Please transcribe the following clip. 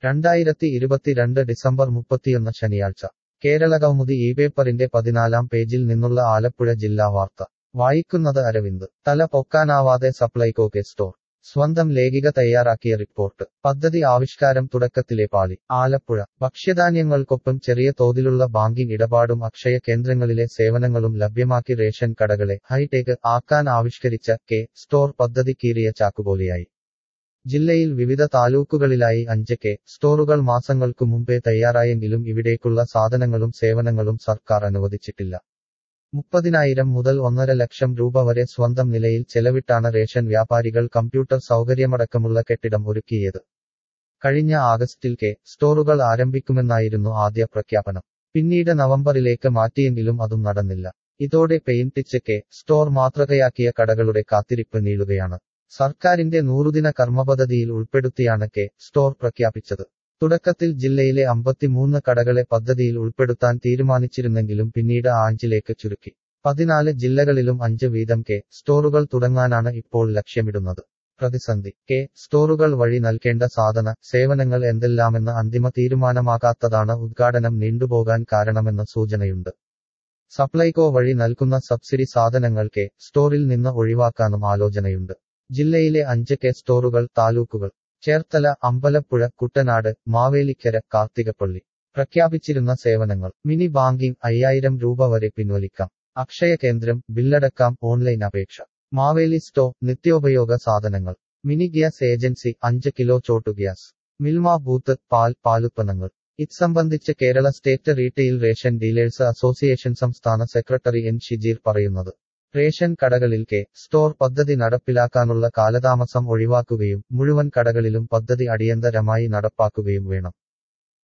രണ്ടായിരത്തി ഇരുപത്തിരണ്ട് ഡിസംബർ മുപ്പത്തിയൊന്ന് ശനിയാഴ്ച കേരളകൗമുദി ഈ പേപ്പറിന്റെ പതിനാലാം പേജിൽ നിന്നുള്ള ആലപ്പുഴ ജില്ലാ വാർത്ത വായിക്കുന്നത് അരവിന്ദ് തല പൊക്കാനാവാതെ സപ്ലൈകോക്കെ സ്റ്റോർ സ്വന്തം ലേഖിക തയ്യാറാക്കിയ റിപ്പോർട്ട് പദ്ധതി ആവിഷ്കാരം തുടക്കത്തിലെ പാളി ആലപ്പുഴ ഭക്ഷ്യധാന്യങ്ങൾക്കൊപ്പം ചെറിയ തോതിലുള്ള ബാങ്കിംഗ് ഇടപാടും അക്ഷയ കേന്ദ്രങ്ങളിലെ സേവനങ്ങളും ലഭ്യമാക്കി റേഷൻ കടകളെ ഹൈടെക് ആക്കാൻ ആവിഷ്കരിച്ച കെ സ്റ്റോർ പദ്ധതി കീറിയ ചാക്കുപോലെയായി ജില്ലയിൽ വിവിധ താലൂക്കുകളിലായി അഞ്ച് കെ സ്റ്റോറുകൾ മാസങ്ങൾക്കു മുമ്പേ തയ്യാറായെങ്കിലും ഇവിടേക്കുള്ള സാധനങ്ങളും സേവനങ്ങളും സർക്കാർ അനുവദിച്ചിട്ടില്ല മുപ്പതിനായിരം മുതൽ ഒന്നര ലക്ഷം രൂപ വരെ സ്വന്തം നിലയിൽ ചെലവിട്ടാണ് റേഷൻ വ്യാപാരികൾ കമ്പ്യൂട്ടർ സൗകര്യമടക്കമുള്ള കെട്ടിടം ഒരുക്കിയത് കഴിഞ്ഞ ആഗസ്റ്റിൽ കെ സ്റ്റോറുകൾ ആരംഭിക്കുമെന്നായിരുന്നു ആദ്യ പ്രഖ്യാപനം പിന്നീട് നവംബറിലേക്ക് മാറ്റിയെങ്കിലും അതും നടന്നില്ല ഇതോടെ പെയിന്റിച്ച് കെ സ്റ്റോർ മാതൃകയാക്കിയ കടകളുടെ കാത്തിരിപ്പ് നീളുകയാണ് സർക്കാരിന്റെ നൂറുദിന കർമ്മപദ്ധതിയിൽ ഉൾപ്പെടുത്തിയാണ് കെ സ്റ്റോർ പ്രഖ്യാപിച്ചത് തുടക്കത്തിൽ ജില്ലയിലെ അമ്പത്തിമൂന്ന് കടകളെ പദ്ധതിയിൽ ഉൾപ്പെടുത്താൻ തീരുമാനിച്ചിരുന്നെങ്കിലും പിന്നീട് ആഞ്ചിലേക്ക് ചുരുക്കി പതിനാല് ജില്ലകളിലും അഞ്ച് വീതം കെ സ്റ്റോറുകൾ തുടങ്ങാനാണ് ഇപ്പോൾ ലക്ഷ്യമിടുന്നത് പ്രതിസന്ധി കെ സ്റ്റോറുകൾ വഴി നൽകേണ്ട സാധന സേവനങ്ങൾ എന്തെല്ലാമെന്ന് അന്തിമ തീരുമാനമാകാത്തതാണ് ഉദ്ഘാടനം നീണ്ടുപോകാൻ കാരണമെന്ന് സൂചനയുണ്ട് സപ്ലൈകോ വഴി നൽകുന്ന സബ്സിഡി സാധനങ്ങൾ കെ സ്റ്റോറിൽ നിന്ന് ഒഴിവാക്കാനും ആലോചനയുണ്ട് ജില്ലയിലെ അഞ്ച് കെ സ്റ്റോറുകൾ താലൂക്കുകൾ ചേർത്തല അമ്പലപ്പുഴ കുട്ടനാട് മാവേലിക്കര കാർത്തികപ്പള്ളി പ്രഖ്യാപിച്ചിരുന്ന സേവനങ്ങൾ മിനി ബാങ്കിംഗ് അയ്യായിരം രൂപ വരെ പിൻവലിക്കാം അക്ഷയ കേന്ദ്രം ബില്ലടക്കാം ഓൺലൈൻ അപേക്ഷ മാവേലി സ്റ്റോ നിത്യോപയോഗ സാധനങ്ങൾ മിനി ഗ്യാസ് ഏജൻസി അഞ്ച് kilo Chhotu gas Milma booth പാൽ പാലുൽപ്പന്നങ്ങൾ ഇത് സംബന്ധിച്ച് Kerala state retail ration dealers association സംസ്ഥാന സെക്രട്ടറി എൻ ഷിജീർ പറയുന്നത് റേഷൻ കടകളിൽ കെ സ്റ്റോർ പദ്ധതി നടപ്പിലാക്കാനുള്ള കാലതാമസം ഒഴിവാക്കുകയും മുഴുവൻ കടകളിലും പദ്ധതി അടിയന്തരമായി നടപ്പാക്കുകയും വേണം